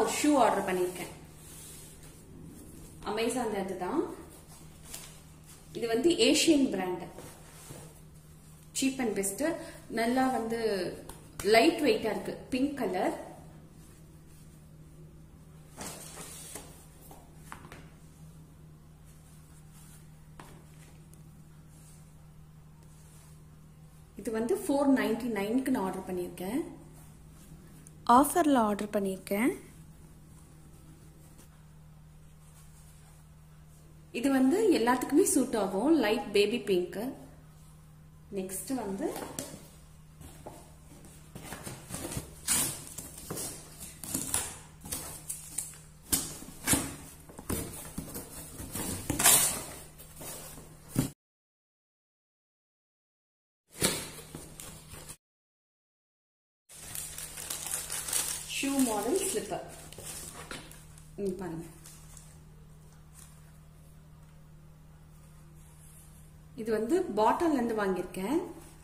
ஒரு shoe order பண்ணியிருக்கேன் அமேசான்ல இருந்து தான் இது வந்து Asian brand cheap and best நல்லா வந்து லைட் வெயிட்டா இருக்கு பிங்க் கலர் இது வந்து ஃபோர் நைன்டி நைனுக்கு நான் ஆர்டர் பண்ணியிருக்கேன் ஆஃபரில் ஆர்டர் பண்ணியிருக்கேன் இது வந்து எல்லாத்துக்குமே சூட் ஆகும் லைட் பேபி பிங்க் நெக்ஸ்ட் வந்து ஷூ மாடல் ஸ்லிப்பர் இங்க பாருங்க இது வந்து பாட்டில்ல இருந்து வாங்கியிருக்கேன்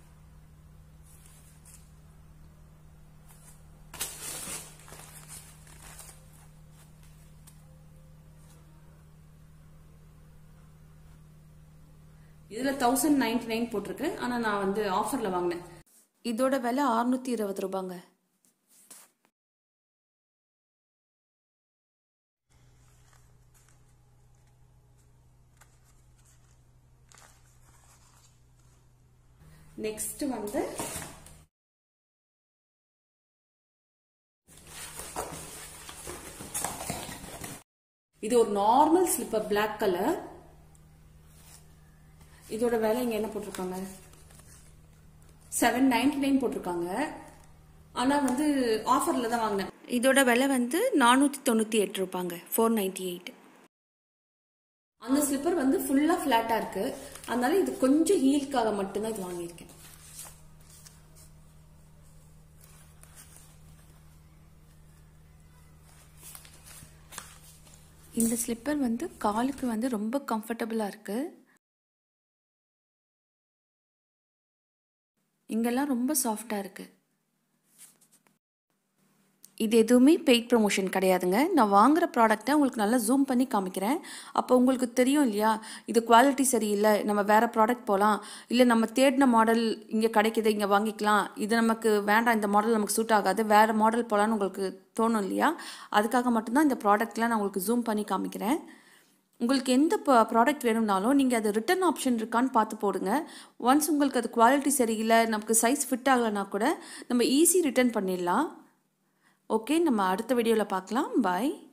இதுல தௌசண்ட் நைன்டி நைன் போட்டிருக்கு ஆனா நான் வந்து ஆஃபர்ல வாங்கினேன் இதோட விலை அறுநூத்தி இருபது ரூபாங்க நெக்ஸ்ட் வந்து இது ஒரு நார்மல் ஸ்லிப்பர் Black கலர் இதோட விலை இங்க என்ன போட்டிருக்காங்க செவன் நைன்டி நைன் போட்டிருக்காங்க ஆனா வந்து ஆஃபர்ல தான் வாங்கினேன் இதோட விலை வந்து நானூத்தி தொண்ணூத்தி எட்டு ரூபாங்க ஃபோர் நைன்டி எயிட் அந்த ஸ்லிப்பர் வந்து ஃபுல்லா ஃபிளாட்டா இருக்கு அதனால இது கொஞ்சம் ஹீல்க்காக மட்டும்தான் இது வாங்கியிருக்கேன் இந்த ஸ்லிப்பர் வந்து காலுக்கு வந்து ரொம்ப கம்ஃபர்டபுளா இருக்கு இங்கெல்லாம் ரொம்ப சாஃப்டா இருக்கு இது எதுவுமே பெய்ட் ப்ரொமோஷன் கிடையாதுங்க நான் வாங்குற ப்ராடக்ட்டை உங்களுக்கு நல்லா ஜூம் பண்ணி காமிக்கிறேன் அப்போ உங்களுக்கு தெரியும் இல்லையா இது குவாலிட்டி சரியில்லை நம்ம வேற ப்ராடக்ட் போகலாம் இல்லை நம்ம தேடின மாடல் இங்கே கிடைக்குது இங்கே வாங்கிக்கலாம் இது நமக்கு வேண்டாம் இந்த மாடல் நமக்கு சூட் ஆகாது வேற மாடல் போகலான்னு உங்களுக்கு தோணும் இல்லையா அதுக்காக மட்டும்தான் இந்த ப்ராடக்ட்லாம் நான் உங்களுக்கு ஜூம் பண்ணி காமிக்கிறேன் உங்களுக்கு எந்த ப்ராடக்ட் வேணும்னாலும் நீங்கள் அது ரிட்டர்ன் ஆப்ஷன் இருக்கான்னு பார்த்து போடுங்க ஒன்ஸ் உங்களுக்கு அது குவாலிட்டி சரியில்லை நமக்கு சைஸ் ஃபிட் ஆகலைன்னா கூட நம்ம ஈஸி ரிட்டர்ன் பண்ணிடலாம் ஓகே நம்ம அடுத்த வீடியோவில் பார்க்கலாம் பாய்